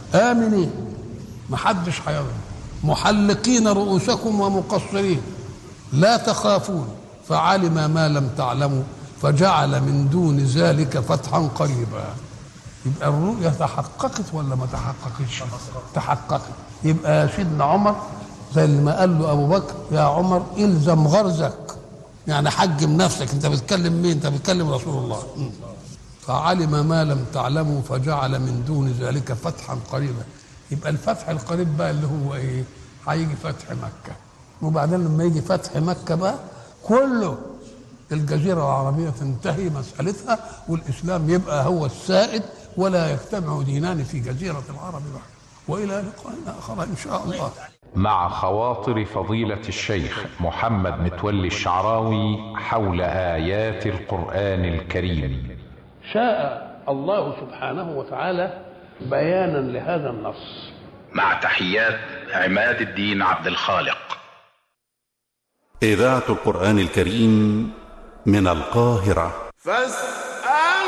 آمنين محدش هيظلم محلقين رؤوسكم ومقصرين لا تخافون فعلم ما لم تعلموا فجعل من دون ذلك فتحا قريبا يبقى الرؤيا تحققت ولا ما تحققتش تحققت يبقى سيدنا عمر زي اللي ما قال له ابو بكر يا عمر الزم غرزك يعني حجم نفسك انت بتكلم مين انت بتكلم رسول الله م. فعلم ما لم تعلموا فجعل من دون ذلك فتحا قريبا يبقى الفتح القريب بقى اللي هو ايه هيجي فتح مكه وبعدين لما يجي فتح مكه بقى كله الجزيره العربيه تنتهي مسالتها والاسلام يبقى هو السائد ولا يجتمع دينان في جزيره العرب بعد والى لقاء اخر ان شاء الله مع خواطر فضيلة الشيخ محمد متولي الشعراوي حول آيات القرآن الكريم شاء الله سبحانه وتعالى بيانا لهذا النص مع تحيات عماد الدين عبد الخالق إذاعة القرآن الكريم من القاهرة فاس